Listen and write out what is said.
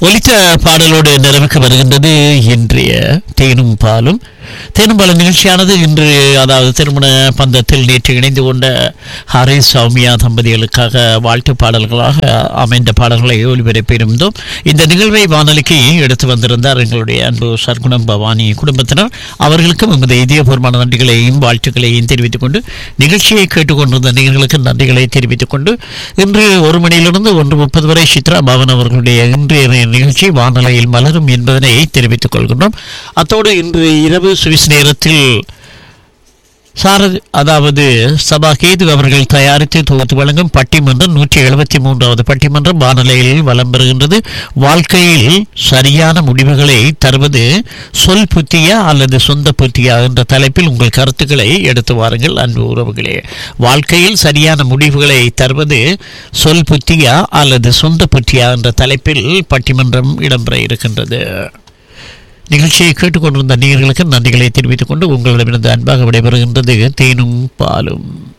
ஒலித்த பாடலோடு நிறைவுக்கு வருகின்றது இன்றைய தேனும் பாலும் தேனும் பாலும் நிகழ்ச்சியானது இன்று அதாவது திருமண பந்தத்தில் நேற்று இணைந்து கொண்ட ஹரி சௌமியா தம்பதிகளுக்காக வாழ்த்து பாடல்களாக அமைந்த பாடல்களை ஒளிபரப்பியிருந்தோம் இந்த நிகழ்வை வானொலிக்கு எடுத்து வந்திருந்தார் எங்களுடைய அன்பு சர்க்குணம் பவானி குடும்பத்தினர் அவர்களுக்கும் எமது இதயபூர்வமான நன்றிகளையும் வாழ்த்துக்களையும் தெரிவித்துக் கொண்டு நிகழ்ச்சியை கேட்டுக்கொண்டிருந்த நேயர்களுக்கு நன்றிகளை தெரிவித்துக் கொண்டு இன்று ஒரு மணியிலிருந்து ஒன்று முப்பது வரை சித்ரா பவன் அவர்களுடைய இன்றைய நிகழ்ச்சி வானொலியில் மலரும் என்பதனை தெரிவித்துக் கொள்கின்றோம் அத்தோடு இன்று இரவு சுவிஸ் நேரத்தில் சாரதி அதாவது சபா கேது அவர்கள் தயாரித்து தொகுத்து வழங்கும் பட்டிமன்றம் நூற்றி எழுபத்தி மூன்றாவது பட்டிமன்றம் வானொலியில் வலம் பெறுகின்றது வாழ்க்கையில் சரியான முடிவுகளை தருவது சொல் புத்தியா அல்லது சொந்த புத்தியா என்ற தலைப்பில் உங்கள் கருத்துக்களை எடுத்து வாருங்கள் அன்பு உறவுகளே வாழ்க்கையில் சரியான முடிவுகளை தருவது சொல் புத்தியா அல்லது சொந்த புத்தியா என்ற தலைப்பில் பட்டிமன்றம் இடம்பெற இருக்கின்றது நிகழ்ச்சியை கேட்டுக்கொண்டிருந்த நேயர்களுக்கு நன்றிகளை தெரிவித்துக் கொண்டு உங்களிடமிருந்து அன்பாக விடைபெறுகின்றது தேனும் பாலும்